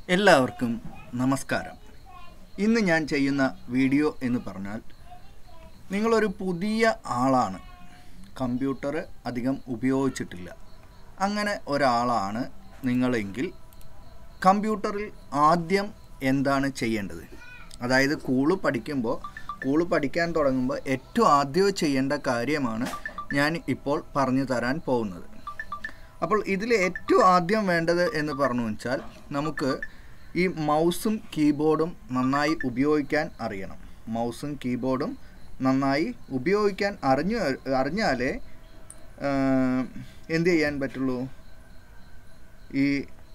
എല്ലാവർക്കും നമസ്കാരം ഇന്ന് ഞാൻ ചെയ്യുന്ന വീഡിയോ എന്ന് പറഞ്ഞാൽ നിങ്ങളൊരു പുതിയ ആളാണ് കമ്പ്യൂട്ടർ അധികം ഉപയോഗിച്ചിട്ടില്ല അങ്ങനെ ഒരാളാണ് നിങ്ങളെങ്കിൽ കമ്പ്യൂട്ടറിൽ ആദ്യം എന്താണ് ചെയ്യേണ്ടത് അതായത് കൂള് പഠിക്കുമ്പോൾ കൂള് പഠിക്കാൻ തുടങ്ങുമ്പോൾ ഏറ്റവും ആദ്യം ചെയ്യേണ്ട കാര്യമാണ് ഞാൻ ഇപ്പോൾ പറഞ്ഞു തരാൻ പോകുന്നത് അപ്പോൾ ഇതിൽ ഏറ്റവും ആദ്യം വേണ്ടത് എന്ന് പറഞ്ഞു വെച്ചാൽ നമുക്ക് ഈ മൗസും കീബോർഡും നന്നായി ഉപയോഗിക്കാൻ അറിയണം മൗസും കീബോർഡും നന്നായി ഉപയോഗിക്കാൻ അറിഞ്ഞു അറിഞ്ഞാലേ ആ, എന്ത് ചെയ്യാൻ പറ്റുള്ളൂ ഈ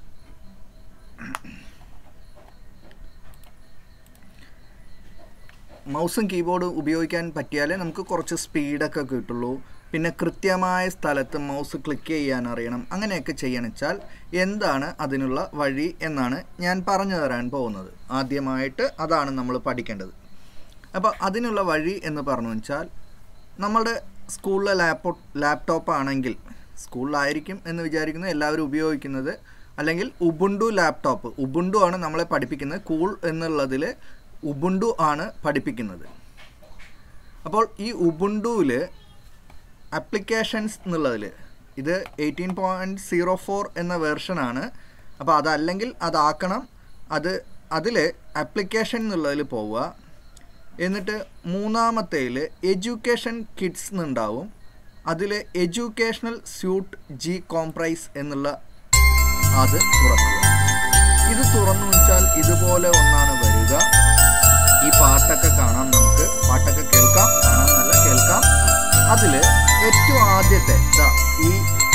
മൗസും കീബോർഡും ഉപയോഗിക്കാൻ പറ്റിയാലേ നമുക്ക് കുറച്ച് സ്പീഡൊക്കെ കിട്ടുള്ളൂ പിന്നെ കൃത്യമായ സ്ഥലത്ത് മൗസ് ക്ലിക്ക് ചെയ്യാൻ അറിയണം അങ്ങനെയൊക്കെ ചെയ്യണമെച്ചാൽ എന്താണ് അതിനുള്ള വഴി എന്നാണ് ഞാൻ പറഞ്ഞു തരാൻ പോകുന്നത് ആദ്യമായിട്ട് അതാണ് നമ്മൾ പഠിക്കേണ്ടത് അപ്പോൾ അതിനുള്ള വഴി എന്ന് പറഞ്ഞു വെച്ചാൽ നമ്മുടെ സ്കൂളിലെ ലാപ്ടോപ്പ് ലാപ്ടോപ്പ് ആണെങ്കിൽ സ്കൂളിലായിരിക്കും എന്ന് വിചാരിക്കുന്നു എല്ലാവരും ഉപയോഗിക്കുന്നത് അല്ലെങ്കിൽ ഉബുണ്ടു ലാപ്ടോപ്പ് ഉബുണ്ടു ആണ് നമ്മളെ പഠിപ്പിക്കുന്നത് കൂൾ എന്നുള്ളതിൽ ഉബുണ്ടു ആണ് പഠിപ്പിക്കുന്നത് അപ്പോൾ ഈ ഉബുണ്ടുവിൽ ആപ്ലിക്കേഷൻസ് എന്നുള്ളതിൽ ഇത് എയ്റ്റീൻ പോയിൻറ്റ് സീറോ ഫോർ എന്ന വേർഷനാണ് അപ്പോൾ അതല്ലെങ്കിൽ അതാക്കണം അത് അതിൽ ആപ്ലിക്കേഷൻ എന്നുള്ളതിൽ പോവുക എന്നിട്ട് മൂന്നാമത്തേൽ എഡ്യൂക്കേഷൻ കിഡ്സ് എന്നുണ്ടാവും അതിൽ എഡ്യൂക്കേഷണൽ സ്യൂട്ട് ജി കോംപ്രൈസ് എന്നുള്ള അത് തുറക്കുക ഇത് തുറന്നു വെച്ചാൽ ഇതുപോലെ ഒന്നാണ് വരിക ഈ പാട്ടൊക്കെ കാണാം നമുക്ക് പാട്ടൊക്കെ കേൾക്കാം കാണാം നല്ല കേൾക്കാം അതിൽ ഏറ്റവും ആദ്യത്തെ ദാ ഈ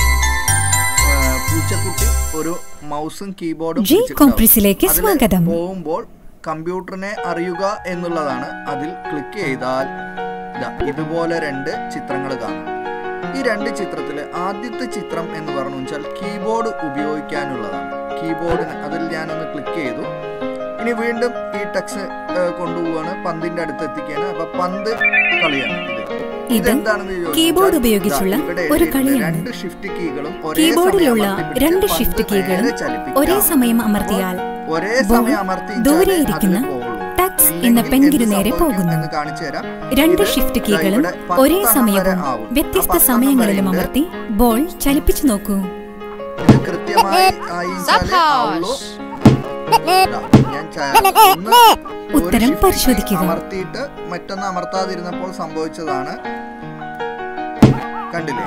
ആ, പൂച്ചക്കുട്ടി ഒരു മൗസും കീബോർഡും ജി പിടിച്ചിട്ടുണ്ടാവും. കോംപ്രസിലേക്ക് അതില് സ്വാഗതം. പോകുമ്പോൾ കമ്പ്യൂട്ടറിനെ അറിയുക എന്നുള്ളതാണ് അതിൽ ക്ലിക്ക് ചെയ്താൽ ദാ ഇതുപോലെ രണ്ട് ചിത്രങ്ങൾ കാണാം ഈ രണ്ട് ചിത്രത്തിൽ ആദ്യത്തെ ചിത്രം എന്ന് പറഞ്ഞു വെച്ചാൽ കീബോർഡ് ഉപയോഗിക്കാനുള്ളതാണ് കീബോർഡിന് അതിൽ ഞാനൊന്ന് ക്ലിക്ക് ചെയ്തു ഇനി വീണ്ടും ഈ ടെക്സ് കൊണ്ടുപോവാണ് പന്തിന്റെ അടുത്ത് എത്തിക്കുകയാണ് അപ്പൊ പന്ത് കളിയാണ് ഇത് ഇത് ഇതെന്താണെന്ന് ചോദിച്ചാൽ കീബോർഡ് ഉപയോഗിച്ചുള്ള ദാ ഇവിടെ ഒരു എഴുതിയിട്ടുണ്ട്. കളിയാണ്. രണ്ട് ഷിഫ്റ്റ് കീകളും ഒരേ കീബോർഡിലുള്ള സമയം അമർത്തി രണ്ട് പിടിച്ച് ഷിഫ്റ്റ് പന്ത് കീകളും നേരെ ചലിപ്പിക്കാം. ഒരേ സമയം അമർത്തിയാൽ ഒരേ ബോൾ സമയം അമർത്തിയാലേ ദൂരെ അതിൽ ഇരിക്കുന്ന പോവുള്ളൂ. ടക്സ് എന്ന ഇല്ലെങ്കിൽ പെൻകിനു എന്ത് നേരെ സംഭവിക്കും പോകുന്നു. എന്ന് കാണിച്ചു തരാം. രണ്ട് ഇത് ഷിഫ്റ്റ് ദാ കീകളും ഇവിടെ ഒരേ പത്തെണ്ണം സമയവും വരെ ആവും. ആ വ്യത്യസ്ത പത്തെണ്ണം സമയങ്ങളിലും വരെയുണ്ട്. അമർത്തി ബോൾ ചലിപ്പിച്ചു നോക്കൂ ഇത് കൃത്യമായി ആയിച്ചാലേ ആവുള്ളൂ. ദാ, ഞാൻ ച- ഒന്ന് ഒരു ഉത്തരം shift key പരിശോധിക്കുക. അമർത്തിയിട്ട് മറ്റൊന്ന് അമർത്താതിരുന്നപ്പോൾ സംഭവിച്ചതാണ് കണ്ടില്ലേ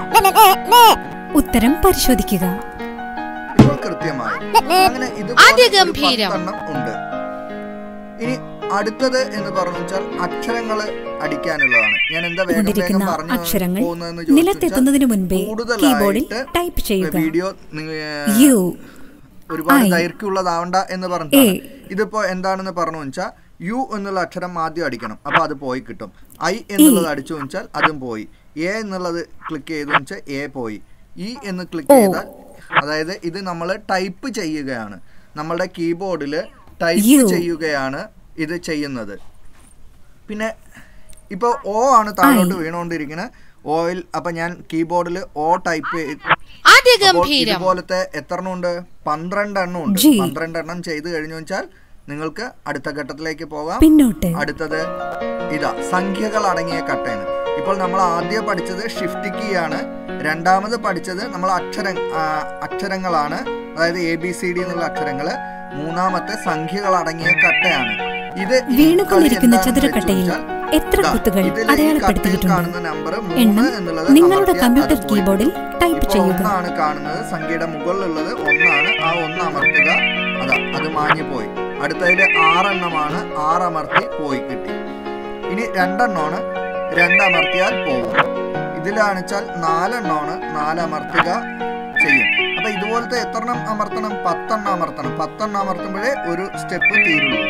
ഉത്തരം പരിശോധിക്കുക ഇപ്പോൾ കൃത്യമായി അങ്ങനെ ഇതുപോലെ ഒരു അതിഗംഭീരം. പത്തെണ്ണം ഉണ്ട് ഇനി അടുത്തത് എന്ന് പറഞ്ഞു വെച്ചാൽ അക്ഷരങ്ങൾ അടിക്കാനുള്ളതാണ് ഞാൻ എന്താ വേഗം വേഗം കൊണ്ടിരിക്കുന്ന പറഞ്ഞു അക്ഷരങ്ങൾ പോകുന്നതെന്ന് ചോദിച്ചു നിലത്തെത്തുന്നതിന് വെച്ചാൽ മുൻപേ കൂടുതലായിട്ട് കീബോർഡിൽ ടൈപ്പ് ചെയ്യുക വീഡിയോ യു ഒരുപാട് I. ദൈർഘ്യമുള്ളതാവണ്ട എന്ന് പറഞ്ഞു ഇതിപ്പോ എന്താണെന്ന് പറഞ്ഞു വെച്ചാൽ യു എന്നുള്ള അക്ഷരം ആദ്യം അടിക്കണം അപ്പൊ അത് പോയി കിട്ടും ഐ എന്നുള്ളത് അടിച്ചു വെച്ചാൽ അതും പോയി എ എന്നുള്ളത് ക്ലിക്ക് ചെയ്തു വെച്ചാൽ എ പോയി ഇ എന്ന് ക്ലിക്ക് ചെയ്താൽ അതായത് ഇത് നമ്മൾ ടൈപ്പ് ചെയ്യുകയാണ് നമ്മളുടെ കീബോർഡിൽ ടൈപ്പ് U. ചെയ്യുകയാണ് ഇത് ചെയ്യുന്നത് പിന്നെ ഇപ്പോൾ ഒ ആണ് താഴോട്ട് വീണുകൊണ്ടിരിക്കുന്നത് ഓയിൽ അപ്പൊ ഞാൻ കീബോർഡിൽ ഒ ടൈപ്പ് അപ്പോൾ അതിഗംഭീരം ഇതുപോലത്തെ എത്ര എണ്ണം ഉണ്ട് പന്ത്രണ്ട് എണ്ണം ഉണ്ട് ജി. പന്ത്രണ്ട് എണ്ണം ചെയ്ത് കഴിഞ്ഞു വെച്ചാൽ നിങ്ങൾക്ക് അടുത്ത ഘട്ടത്തിലേക്ക് പോകാം പിന്നോട്ട് അടുത്തത് ഇതാ സംഖ്യകൾ അടങ്ങിയ കട്ടയാണ് ഇപ്പോൾ നമ്മൾ ആദ്യം പഠിച്ചത് ഷിഫ്റ്റ് കീ ആണ് രണ്ടാമത് പഠിച്ചത് നമ്മൾ അക്ഷര ആ, അക്ഷരങ്ങളാണ് അതായത് എ ബി സി ഡി എന്നുള്ള അക്ഷരങ്ങള് മൂന്നാമത്തെ സംഖ്യകൾ അടങ്ങിയ കട്ടയാണ് ഇത് ഈ വീണുകൊണ്ടിരിക്കുന്ന കളി എന്താണെന്ന് ചതുരക്കട്ടയിൽ വെച്ച് ചോദിച്ചാൽ എത്ര ദാ, കുത്തുകൾ ഇതില് ഈ കട്ടയിൽ അടയാളപ്പെടുത്തിയിട്ടുണ്ട് കാണുന്ന നമ്പർ എണ്ണം മൂന്ന് എന്നുള്ളത് നിങ്ങളുടെ അമർത്തിയാൽ കമ്പ്യൂട്ടർ അത് പോയി. കീബോർഡിൽ ടൈപ്പ് ഇപ്പോൾ ചെയ്യുക ഒന്നാണ് കാണുന്നത് സംഖ്യയുടെ മുകളിലുള്ളത് ഒന്നാണ് ആ ഒന്ന് അമർത്തുക അതാ അത് മാഞ്ഞു പോയി അടുത്തതിൽ ആറെണ്ണമാണ് ആറ് അമർത്തി പോയി കിട്ടി ഇനി രണ്ടെണ്ണമാണ് രണ്ടമർത്തിയാൽ പോകും ഇതിലാണെച്ചാൽ നാലെണ്ണമാണ് നാലമർത്തുക ചെയ്യും അപ്പൊ ഇതുപോലത്തെ എത്രണ്ണം അമർത്തണം പത്തെണ്ണം അമർത്തണം പത്തെണ്ണം അമർത്തുമ്പോഴേ ഒരു സ്റ്റെപ്പ് തീരുള്ളൂ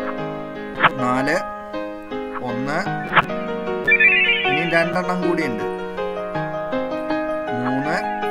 നാല് ഒന്ന് ഇനി രണ്ടെണ്ണം കൂടിയുണ്ട് മൂന്ന്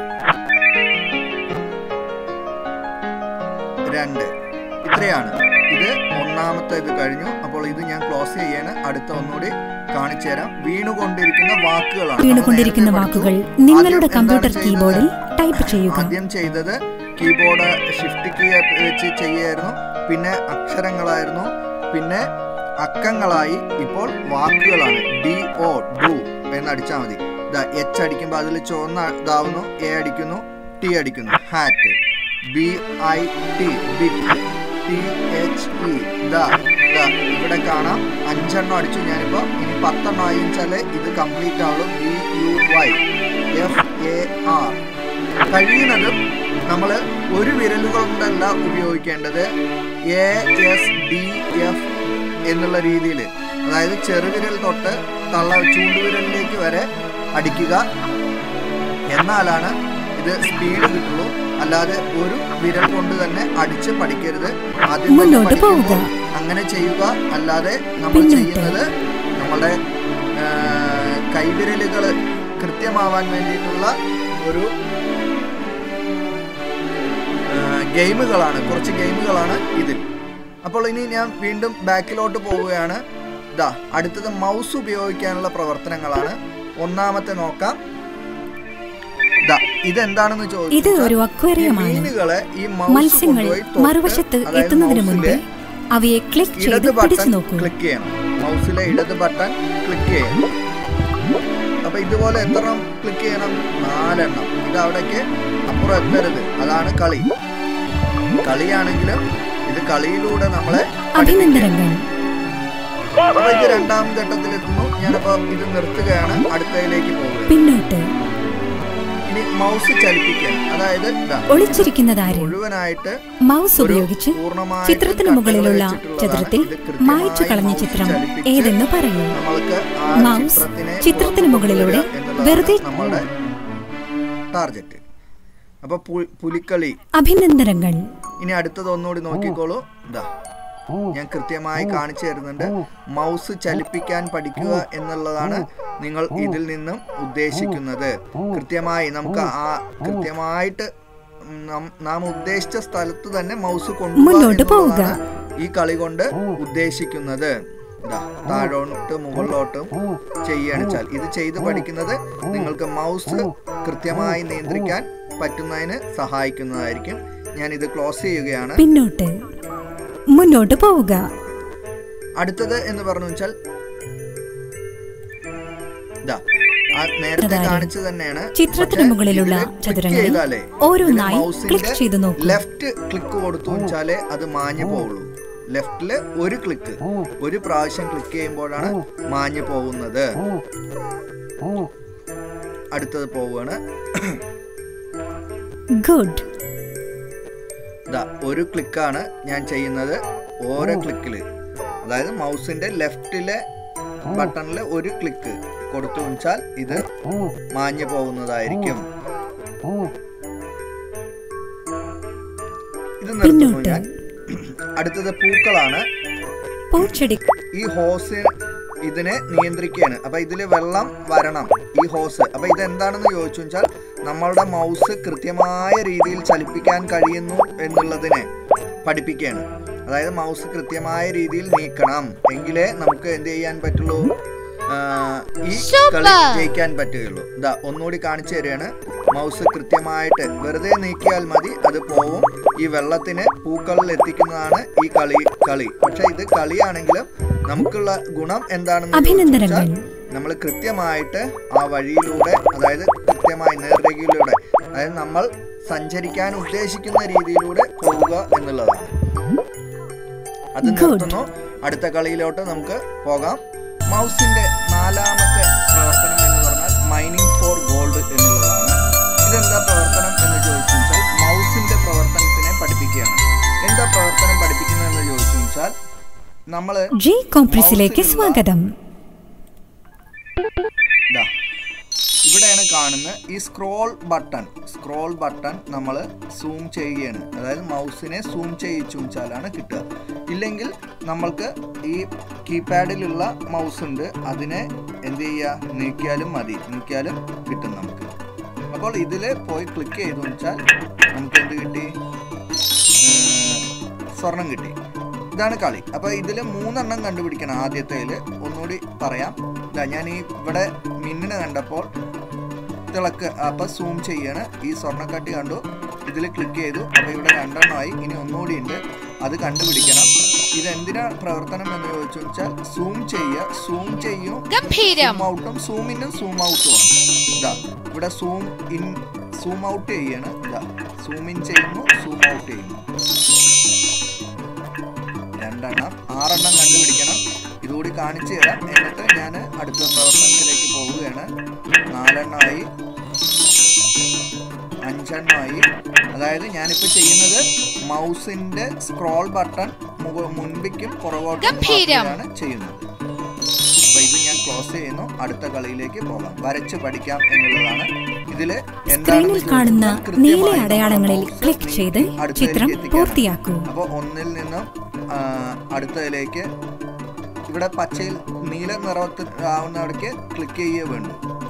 രണ്ട് ഇത്രയാണ് ഇത് ഒന്നാമത്തെ ഇത് കഴിഞ്ഞു അപ്പോൾ ഇത് ഞാൻ ക്ലോസ് ചെയ്യാണ് അടുത്ത ഒന്നുകൂടി കാണിച്ചു തരാം വീണുകൊണ്ടിരിക്കുന്ന വാക്കുകളാണ് നമ്മൾ വീണുകൊണ്ടിരിക്കുന്ന നേരത്തെ വാക്കുകൾ പഠിച്ചു. നിങ്ങളുടെ ആദ്യം എന്താണ് കമ്പ്യൂട്ടർ ചെയ്യുന്നത്? കീബോർഡിൽ ടൈപ്പ് ചെയ്യുക ആദ്യം ചെയ്തത് കീബോർഡ് ഷിഫ്റ്റ് കീ വെച്ച് ചെയ്യായിരുന്നു പിന്നെ അക്ഷരങ്ങളായിരുന്നു പിന്നെ അക്കങ്ങളായി ഇപ്പോൾ വാക്കുകളാണ് ഡി ഒ ഡു എന്ന് അടിച്ചാൽ മതി ഇതാ എച്ച് അടിക്കുമ്പോൾ അതിൽ ചുവന്ന ഇതാവുന്നു എ അടിക്കുന്നു ടി അടിക്കുന്നു hat B I T bit T H E the the ഇവിടെ കാണാം അഞ്ചെണ്ണം അടിച്ചു ഞാനിപ്പോൾ ഇനി പത്തെണ്ണം ആയി വെച്ചാൽ ഇത് കംപ്ലീറ്റ് ആവുള്ളൂ B U Y F A R കഴിയുന്നതും നമ്മൾ ഒരു വിരലുകൾ കൊണ്ടല്ല ഉപയോഗിക്കേണ്ടത് എ എസ് ഡി എഫ് എന്നുള്ള രീതിയിൽ അതായത് ചെറുവിരൽ തൊട്ട് തള്ള ചൂണ്ടുവിരലിലേക്ക് വരെ അടിക്കുക എന്നാലാണ് ഇത് സ്പീഡ് കിട്ടുള്ളൂ അല്ലാതെ ഒരു വിരൽ കൊണ്ട് തന്നെ അടിച്ച് പഠിക്കരുത് ആദ്യം തന്നെ മുന്നോട്ട് പഠിക്കുമ്പോൾ പോവുക. അങ്ങനെ ചെയ്യുക അല്ലാതെ നമ്മൾ പിന്നോട്ട്. ചെയ്യുന്നത് നമ്മുടെ ആ, കൈവിരലുകൾ കൃത്യമാവാൻ വേണ്ടിയിട്ടുള്ള ഒരു ആ, ഗെയിമുകളാണ് കുറച്ച് ഗെയിമുകളാണ് ഇതിൽ അപ്പോൾ ഇനി ഞാൻ വീണ്ടും ബാക്കിലോട്ട് പോവുകയാണ് ഇതാ അടുത്തത് മൗസ് ഉപയോഗിക്കാനുള്ള പ്രവർത്തനങ്ങളാണ് ഒന്നാമത്തെ നോക്കാം ദാ, ഇതെന്താണെന്ന് ഇത് ചോദിച്ചാൽ ഒരു ഈ അക്വേറിയമാണ് മീനുകളെ ഈ മൗസ് മത്സ്യങ്ങൾ കൊണ്ടുപോയി തൊട്ട്, മറുവശത്ത് അതായത് എത്തുന്നതിന് മുൻപ് മൗസിലെ അവയെ ക്ലിക്ക് ചെയ്ത് ഇടത് പിടിച്ചു ബട്ടൺ നോക്കൂ ക്ലിക്ക് ചെയ്യണം മൗസിലെ ഇടത് ബട്ടൺ ക്ലിക്ക് ചെയ്യണം അപ്പൊ ഇതുപോലെ എത്ര ക്ലിക്ക് ചെയ്യണം നാലെണ്ണം ഇത് അവിടേക്ക് അപ്പുറം എത്തരുത് അതാണ് കളി കളിയാണെങ്കിലും ഇത് കളിയിലൂടെ നമ്മളെ അഭിനന്ദനങ്ങൾ അപ്പൊ ഇത് രണ്ടാം ഘട്ടത്തിലെത്തുന്നു ഞാനപ്പോ ഇത് നിർത്തുകയാണ് അടുത്തതിലേക്ക് പോകുക പിന്നോട്ട് ഇനി മൗസ് ചലിപ്പിക്കാൻ അതായത് ഇതാ ഒളിച്ചിരിക്കുന്നതാര് മുഴുവനായിട്ട് മൗസ് ഒരു ഉപയോഗിച്ച് പൂർണ്ണമായിട്ട് ചിത്രത്തിന് മുകളിലുള്ള കട്ടുകൾ ചതുരത്തിൽ വെച്ചിട്ടുള്ളതാണ്. ഇത് കൃത്യമായി മായ്ച്ചു കളഞ്ഞ മൗസ് ചിത്രം ചലിപ്പിച്ച് ഏതെന്ന് പറയൂ നമ്മൾക്ക് ആ മൗസ് ചിത്രത്തിനെ ചിത്രത്തിന് മുകളിലൂടെ പുറത്ത് കൊണ്ടുവരിക വെറുതെ- എന്നുള്ളതാണ് നമ്മളുടെ ടാർഗറ്റ് അപ്പൊ പു- പുലിക്കളി അഭിനന്ദനങ്ങൾ ഇനി അടുത്തത് ഒന്നുകൂടി നോക്കിക്കോളൂ ഇതാ ഞാൻ കൃത്യമായി കാണിച്ചു തരുന്നുണ്ട് മൗസ് ചലിപ്പിക്കാൻ പഠിക്കുക എന്നുള്ളതാണ് നിങ്ങൾ ഇതിൽ നിന്നും ഉദ്ദേശിക്കുന്നത് കൃത്യമായി നമുക്ക് ആ കൃത്യമായിട്ട് നം- നാം ഉദ്ദേശിച്ച സ്ഥലത്ത് തന്നെ മൗസ് മുന്നോട്ട് പോവുക. കൊണ്ടുപോകുക ഈ കളി കൊണ്ട് ഉദ്ദേശിക്കുന്നത് ദാ, താഴോട്ട് മുകളിലോട്ടും ചെയ്യണിച്ചാൽ ഇത് ചെയ്ത് പഠിക്കുന്നത് നിങ്ങൾക്ക് മൗസ് കൃത്യമായി നിയന്ത്രിക്കാൻ പറ്റുന്നതിന് സഹായിക്കുന്നതായിരിക്കും ഞാൻ ഇത് ക്ലോസ് ചെയ്യുകയാണ് പിന്നോട്ട് മുന്നോട്ട് പോവുക അടുത്തത് എന്ന് പറഞ്ഞു വെച്ചാൽ ദാ, ആ നേരത്തെ അതായത് കാണിച്ചു തന്നെയാണ് ചിത്രത്തിന് പക്ഷേ മുകളിലുള്ള ഇതില് click ചതുരങ്ങളിൽ ചെയ്താലേ, ഓരോന്നായി ഇതില് mouse-ന്റെ click ചെയ്ത് നോക്കൂ. ലെഫ്റ്റ് ക്ലിക്ക് കൊടുത്തു വെച്ചാലേ അത് മാഞ്ഞു പോവുള്ളൂ ലെഫ്റ്റില് ഒരു ക്ലിക്ക് ഒരു പ്രാവശ്യം ക്ലിക്ക് ചെയ്യുമ്പോഴാണ് മാഞ്ഞു പോകുന്നത് അടുത്തത് പോവുകയാണ് ഗുഡ് ദാ ഒരു ക്ലിക്കാണ് ഞാൻ ചെയ്യുന്നത് ഓരോ ക്ലിക്കിൽ അതായത് മൗസിന്റെ ലെഫ്റ്റിലെ ബട്ടണിൽ ഒരു ക്ലിക്ക് കൊടുത്തു വെച്ചാൽ ഇത് മാഞ്ഞു പോകുന്നതായിരിക്കും ഇത് നിർത്തുന്നു പിന്നോട്ട്. ഞാൻ അടുത്തത് പൂക്കളാണ് പൂച്ചെടി ഈ ഹോസ് ഇതിനെ നിയന്ത്രിക്കുകയാണ് അപ്പൊ ഇതിൽ വെള്ളം വരണം ഈ ഹോസ് അപ്പൊ ഇത് എന്താണെന്ന് ചോദിച്ചു വെച്ചാൽ നമ്മളുടെ മൗസ് കൃത്യമായ രീതിയിൽ ചലിപ്പിക്കാൻ കഴിയുന്നു എന്നുള്ളതിനെ പഠിപ്പിക്കുകയാണ് അതായത് മൗസ് കൃത്യമായ രീതിയിൽ നീക്കണം എങ്കിലേ നമുക്ക് എന്ത് ചെയ്യാൻ പറ്റുള്ളൂ ആ, ഈ കളി ജയിക്കാൻ പറ്റുകയുള്ളൂ ഇതാ ഒന്നുകൂടി കാണിച്ചു തരികയാണ് മൗസ് കൃത്യമായിട്ട് വെറുതെ നീക്കിയാൽ മതി അത് പോവും ഈ വെള്ളത്തിന് പൂക്കളിൽ എത്തിക്കുന്നതാണ് ഈ കളി കളി പക്ഷെ ഇത് കളിയാണെങ്കിലും നമുക്കുള്ള ഗുണം എന്താണെന്ന് അഭിനന്ദനങ്ങൾ. നമ്മൾ കൃത്യമായിട്ട് ആ വഴിയിലൂടെ അതായത് കൃത്യമായി നേർരേഖയിലൂടെ അതായത് നമ്മൾ സഞ്ചരിക്കാൻ ഉദ്ദേശിക്കുന്ന രീതിയിലൂടെ പോവുക എന്നുള്ളതാണ് അത് Good. നിർത്തുന്നു അടുത്ത കളിയിലോട്ട് നമുക്ക് പോകാം മൗസിന്റെ നാലാമത്തെ പ്രവർത്തനം എന്ന് പറഞ്ഞാൽ മൈനിങ് ഫോർ ഗോൾഡ് എന്നുള്ളതാണ് ഇതെന്താ പ്രവർത്തനം എന്ന് ചോദിച്ചു വെച്ചാൽ മൗസിന്റെ പ്രവർത്തനത്തിനെ പഠിപ്പിക്കുകയാണ് എന്താ പ്രവർത്തനം പഠിപ്പിക്കുന്നതെന്ന് ചോദിച്ചു വെച്ചാൽ നമ്മള് ജി കോംപ്രസിലേക്ക് മൗസിലുള്ള- സ്വാഗതം ദാ, ഇവിടെയാണ് കാണുന്നത് ഈ സ്ക്രോൾ ബട്ടൺ സ്ക്രോൾ ബട്ടൺ നമ്മൾ സൂം ചെയ്യുകയാണ് അതായത് മൗസിനെ സൂം ചെയ്യിച്ചു വെച്ചാലാണ് കിട്ടുക ഇല്ലെങ്കിൽ നമ്മൾക്ക് ഈ കീപാഡിലുള്ള മൗസ് ഉണ്ട് അതിനെ എന്ത് ചെയ്യുക നീക്കിയാലും മതി നീക്കിയാലും കിട്ടും നമുക്ക് അപ്പോൾ ഇതിൽ പോയി ക്ലിക്ക് ചെയ്തു വെച്ചാൽ നമുക്ക് എന്ത് കിട്ടി ഏർ, സ്വർണം കിട്ടി ഇതാണ് കളി അപ്പോൾ ഇതിൽ മൂന്നെണ്ണം കണ്ടുപിടിക്കണം ആദ്യത്തേൽ ഒന്നുകൂടി പറയാം ഇതാ ഞാൻ ഈ ഇവിടെ മിന്നിനെ കണ്ടപ്പോൾ തിളക്ക് അപ്പോൾ സൂം ചെയ്യാണ് ഈ സ്വർണ്ണക്കട്ടി കണ്ടു ഇതിൽ ക്ലിക്ക് ചെയ്തു അപ്പോൾ ഇവിടെ രണ്ടെണ്ണമായി ഇനി ഒന്നുകൂടി ഉണ്ട് അത് കണ്ടുപിടിക്കണം ഇതെന്തിനാ പ്രവർത്തനം എന്ന് ചോദിച്ചു വെച്ചാൽ സൂം ചെയ്യുക സൂം ചെയ്യും ഗംഭീരം സൂം ഔട്ടും സൂം ഇന്നും സൂം ഔട്ടും ആണ് ഇതാ ഇവിടെ സൂം ഇൻ സൂം ഔട്ട് ചെയ്യാണ് ഇതാ സൂം ഇൻ ചെയ്യുന്നു സൂം ഔട്ട് ചെയ്യുന്നു രണ്ടെണ്ണം ആറെണ്ണം കണ്ടുപിടിക്കണം ഇതുകൂടി കാണിച്ചു തരാം എന്നിട്ട് ഞാൻ അടുത്ത പ്രവർത്തനത്തിലേക്ക് പോവുകയാണ് നാലെണ്ണമായി അഞ്ചെണ്ണമായി അതായത് ഞാനിപ്പോൾ ചെയ്യുന്നത് മൗസിന്റെ സ്ക്രോൾ ബട്ടൺ മുൻപിക്കും പുറകോട്ടും ഗംഭീരം. മാത്രമാണ് ചെയ്യുന്നത് അപ്പൊ ഇത് ഞാൻ ക്ലോസ് ചെയ്യുന്നു അടുത്ത കളിയിലേക്ക് പോകാം വരച്ച് പഠിക്കാം എന്നുള്ളതാണ് ഇതില് സ്ക്രീനിൽ കാണുന്ന നീല അടയാളങ്ങളിൽ ക്ലിക്ക് ചെയ്ത് ചിത്രം പൂർത്തിയാക്കൂ അപ്പോൾ ഒന്നിൽ നിന്നും ആ, അടുത്തതിലേക്ക് ഇവിടെ പച്ചയിൽ നീല നിറത്തിൽ ആവുന്നവിടേക്ക് ക്ലിക്ക് ചെയ്യുക വേണ്ടു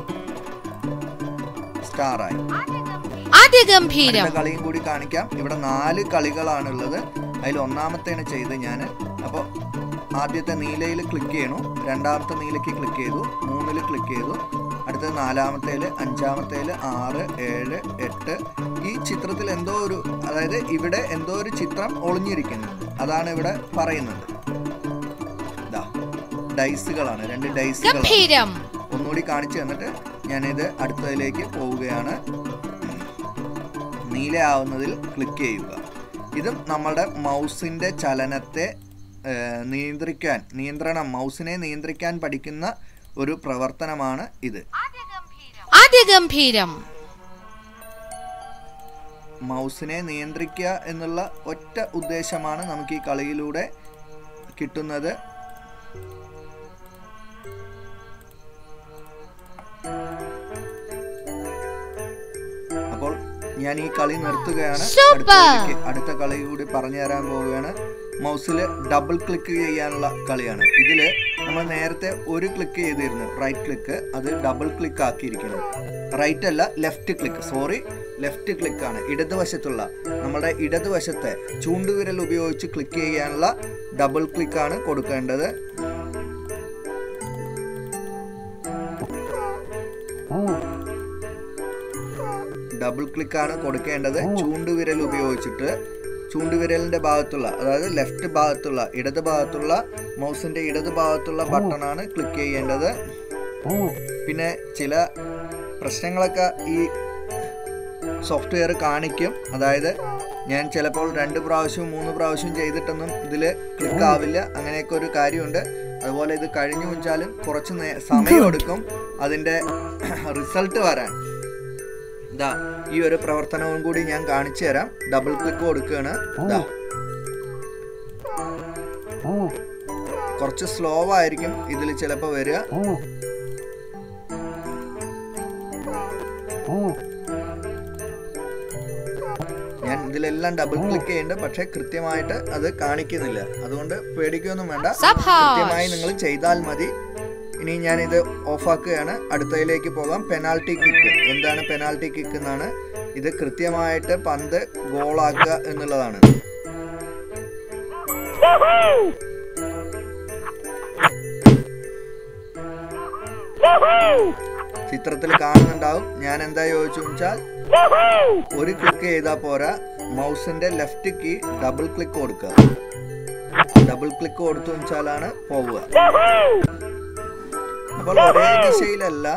സ്റ്റാറായി അതിഗംഭീരം അടുത്ത കളിയും കൂടി കാണിക്കാം ഇവിടെ നാല് കളികളാണുള്ളത് അതിൽ ഒന്നാമത്തേണ് ചെയ്ത് ഞാൻ അപ്പോൾ ആദ്യത്തെ നീലയിൽ ക്ലിക്ക് ചെയ്യണു രണ്ടാമത്തെ നീലയ്ക്ക് ക്ലിക്ക് ചെയ്തു മൂന്നിൽ ക്ലിക്ക് ചെയ്തു അടുത്ത നാലാമത്തേൽ അഞ്ചാമത്തേൽ ആറ് ഏഴ് എട്ട് ഈ ചിത്രത്തിൽ എന്തോ ഒരു അതായത് ഇവിടെ എന്തോ ഒരു ചിത്രം ഒളിഞ്ഞിരിക്കുന്നു അതാണ് ഇവിടെ പറയുന്നത് ദാ, ഡൈസുകളാണ് രണ്ട് ഡൈസുകളാണ് ഗംഭീരം ഒന്നുകൂടി കാണിച്ചു തന്നിട്ട് ഞാനിത് അടുത്തതിലേക്ക് പോവുകയാണ് നീലയാവുന്നതിൽ ക്ലിക്ക് ചെയ്യുക ഇതും നമ്മളുടെ മൗസിൻ്റെ ചലനത്തെ ഏഹ്, നിയന്ത്രിക്കാൻ നിയന്ത്രണം മൗസിനെ നിയന്ത്രിക്കാൻ പഠിക്കുന്ന ഒരു പ്രവർത്തനമാണ് ഇത് അതിഗംഭീരം മൗസിനെ നിയന്ത്രിക്കുക എന്നുള്ള ഒറ്റ ഉദ്ദേശമാണ് നമുക്ക് ഈ കളിയിലൂടെ കിട്ടുന്നത് അപ്പോൾ ഞാൻ ഈ കളി നിർത്തുകയാണ് Super! അടുത്തതിലേക്ക് അടുത്ത കളി കൂടി പറഞ്ഞു തരാൻ പോവുകയാണ് മൗസിൽ ഡബിൾ ക്ലിക്ക് ചെയ്യാനുള്ള കളിയാണ് ഇതിൽ നമ്മൾ നേരത്തെ ഒരു ക്ലിക്ക് ചെയ്തിരുന്നു റൈറ്റ് ക്ലിക്ക് അത് ഡബിൾ ക്ലിക്ക് ആക്കിയിരിക്കുന്നു റൈറ്റ് അല്ല ലെഫ്റ്റ് ക്ലിക്ക് സോറി ലെഫ്റ്റ് ക്ലിക്കാണ് ഇടതുവശത്തുള്ള നമ്മുടെ ഇടതുവശത്തെ ചൂണ്ടുവിരൽ ഉപയോഗിച്ച് ക്ലിക്ക് ചെയ്യാനുള്ള ഡബിൾ ക്ലിക്കാണ് കൊടുക്കേണ്ടത് ഡബിൾ ക്ലിക്കാണ് കൊടുക്കേണ്ടത് ചൂണ്ടുവിരൽ ഉപയോഗിച്ചിട്ട് ചൂണ്ടുവിരലിന്റെ ഭാഗത്തുള്ള അതായത് ലെഫ്റ്റ് ഭാഗത്തുള്ള ഇടത് ഭാഗത്തുള്ള മൗസിന്റെ ഇടത് ഭാഗത്തുള്ള ബട്ടണാണ് ക്ലിക്ക് ചെയ്യേണ്ടത് പിന്നെ ചില പ്രശ്നങ്ങളൊക്കെ ഈ സോഫ്റ്റ്വെയർ കാണിക്കും അതായത് ഞാൻ ചിലപ്പോൾ രണ്ട് പ്രാവശ്യവും മൂന്ന് പ്രാവശ്യവും ചെയ്തിട്ടൊന്നും ഇതിൽ ക്ലിക്ക് ആവില്ല അങ്ങനെയൊക്കെ ഒരു കാര്യമുണ്ട് അതുപോലെ ഇത് കഴിഞ്ഞു വെച്ചാലും കുറച്ച് നേ- സമയമെടുക്കും അതിൻ്റെ റിസൾട്ട് വരാൻ ഇതാ ഈ ഒരു പ്രവർത്തനവും കൂടി ഞാൻ കാണിച്ചു തരാം ഡബിൾ ക്ലിക്ക് കൊടുക്കുകയാണ് ഇതാ കുറച്ച് സ്ലോ ആയിരിക്കും ഇതിൽ ചിലപ്പോൾ വരിക ഞാൻ ഇതിലെല്ലാം ഡബിൾ ക്ലിക്ക് ചെയ്യുന്നുണ്ട് പക്ഷെ കൃത്യമായിട്ട് അത് കാണിക്കുന്നില്ല അതുകൊണ്ട് പേടിക്കുകയൊന്നും വേണ്ട സഭാഷ്. കൃത്യമായി നിങ്ങൾ ചെയ്താൽ മതി ഇനി ഞാൻ ഇത് ഓഫാക്കുകയാണ് അടുത്തതിലേക്ക് പോകാം പെനാൽറ്റി കിക്ക് എന്താണ് പെനാൽറ്റി കിക്ക് എന്നാണ് ഇത് കൃത്യമായിട്ട് പന്ത് ഗോളാക്കുക എന്നുള്ളതാണ് ചിത്രത്തിൽ കാണുന്നുണ്ടാവും ഞാൻ എന്താ ചോദിച്ചു വെച്ചാൽ ഒരു ക്ലിക്ക് ചെയ്താൽ പോരാ മൗസിന്റെ ലെഫ്റ്റ് കീ ഡബിൾ ക്ലിക്ക് കൊടുക്കുക ഡബിൾ ക്ലിക്ക് കൊടുത്തു വെച്ചാലാണ് പോവുക അപ്പോൾ ഒരേ ദിശയിലല്ല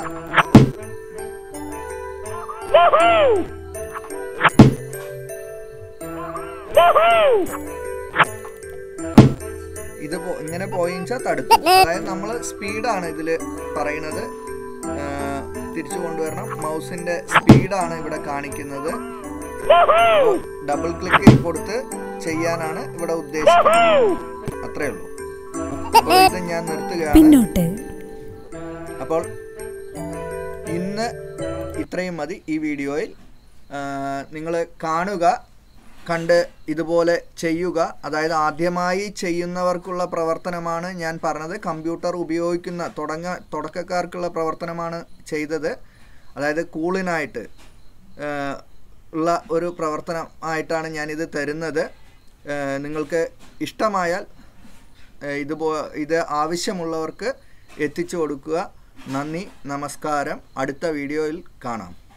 ഇത് പോ- ഇങ്ങനെ പോയിച്ചാൽ തടുത്തു അതായത് നമ്മൾ സ്പീഡാണ് ഇതിൽ പറയുന്നത് ആ, തിരിച്ചു കൊണ്ടുവരണം മൗസിന്റെ സ്പീഡാണ് ഇവിടെ കാണിക്കുന്നത് ഡബിൾ ക്ലിക്ക് കൊടുത്ത് ചെയ്യാനാണ് ഇവിടെ ഉദ്ദേശിക്കുന്നത് അത്രേ ഉള്ളൂ അപ്പോൾ ഇത് ഞാൻ നിർത്തുകയാണ് പിന്നോട്ട് അപ്പോൾ ഇന്ന് ഇത്രയും മതി ഈ വീഡിയോയിൽ നിങ്ങൾ കാണുക കണ്ട് ഇതുപോലെ ചെയ്യുക അതായത് ആദ്യമായി ചെയ്യുന്നവർക്കുള്ള പ്രവർത്തനമാണ് ഞാൻ പറഞ്ഞത് കമ്പ്യൂട്ടർ ഉപയോഗിക്കുന്ന തുടങ്ങ തുടക്കക്കാർക്കുള്ള പ്രവർത്തനമാണ് ചെയ്തത് അതായത് കൂളിനായിട്ട് ആഹ്, ഉള്ള ഒരു പ്രവർത്തനം ആയിട്ടാണ് ഞാനിത് തരുന്നത് ആഹ്, നിങ്ങൾക്ക് ഇഷ്ടമായാൽ ഏഹ് ഇതുപോ ഇത് ആവശ്യമുള്ളവർക്ക് എത്തിച്ചു കൊടുക്കുക നന്ദി നമസ്കാരം അടുത്ത വീഡിയോയിൽ കാണാം